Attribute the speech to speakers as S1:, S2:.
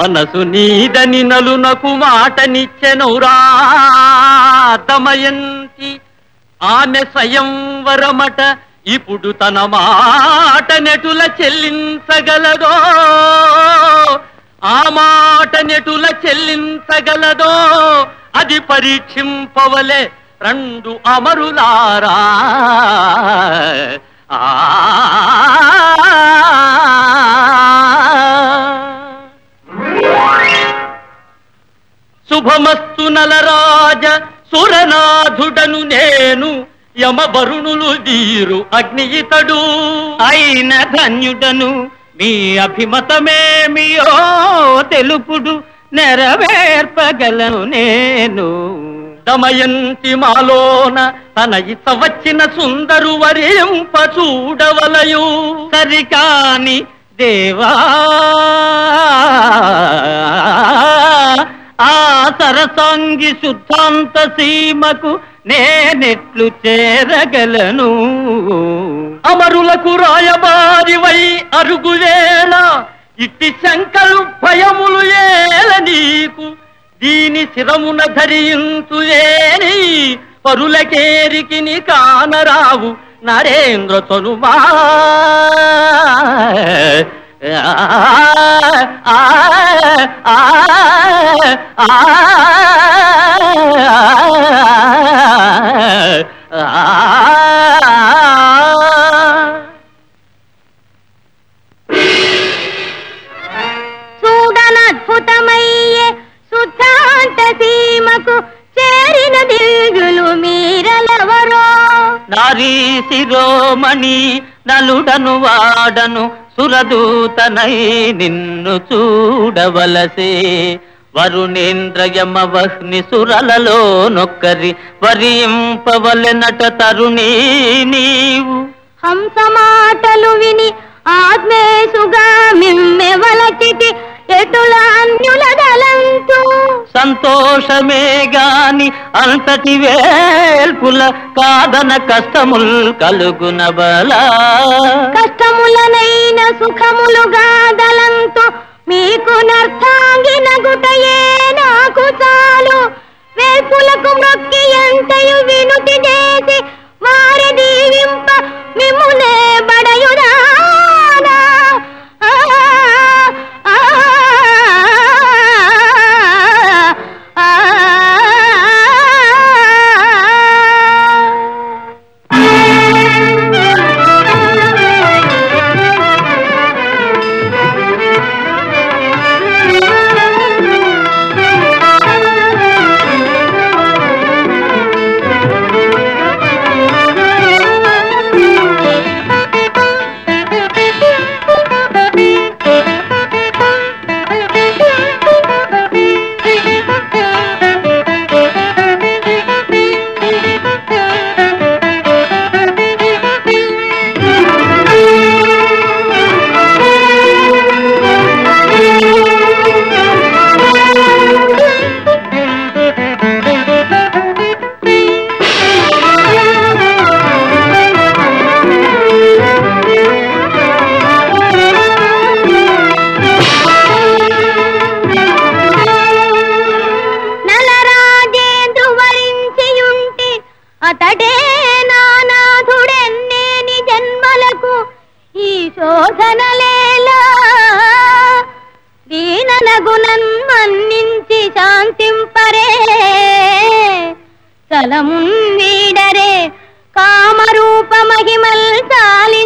S1: మనసు నీదని నలునకు మాటనిచ్చెనురా దమయంతి ఆమె స్వయంవరమట ఇప్పుడు తన మాట నెటుల చెల్లించగలదో ఆ మాట నెటుల చెల్లించగలదో అది పరీక్షింపవలే రెండు అమరులారా ఆ శుభమస్తు నలరాజ సురనాథుడను నేను యమవరుణులు దీరు అగ్నియితడు
S2: అయిన ధన్యుడను మీ అభిమతమేమియో తెలుపుడు నెరవేర్పగలను నేను
S1: దమయంతి మాలోన తన ఇత వచ్చిన సుందరు వరింప చూడవలయు
S2: సరికాని దేవా ఆ సరసాంగి శుద్ధాంత సీమకు నేనెట్లు చేరగలను
S1: అమరులకు రాయబారివై అరుగువేళ ఇట్టి శంకలు భయములు ఏల నీకు దీని శిరమున ధరించుయేని పరులకేరికిని కానరావు నరేంద్ర చనుమా ఆ, ఆ, ఆ, ఆ, ఆ.
S3: చూడనద్భుతమయ్యే శుద్ధాంత సీమకు చేరిన దిగులు మీరలెవరో
S2: నారీ శిరోమణి నలుడను వాడను సురదూతనై నిన్ను చూడవలసే వరుణేంద్రయమ వహ్ని సురలలో నొక్కరి వరింపవలెనట తరుణీ నీవు
S3: హంస మాటలు విని ఆత్మేసుగా మిమ్మెవలచితి ఎటుల అన్యుల దళంతు
S2: సంతోషమే గాని అంతటి వేల్పుల కాదన కష్టముల్ కలుగున బలా
S3: కష్టములనైన సుఖములుగా దళంతు మీకు నర్థాంగిన గుటయే నాకు చాలు వేల్పులకు మ్రొక్కి ఎంతయు వినుతి చేసి వారి దీవింప మిమ్మునే బడయుదానా ఆ, ఆ, ఆ, నలరాజేంద్రు వరించియుంటి అతడే నానాథుడెన్నేని జన్మలకు ఈ శోధనలేలా దీననగుణన్ మన్నించి శాంతింపరే చలమున్ వీడరే కామరూప మహిమల్ చాలి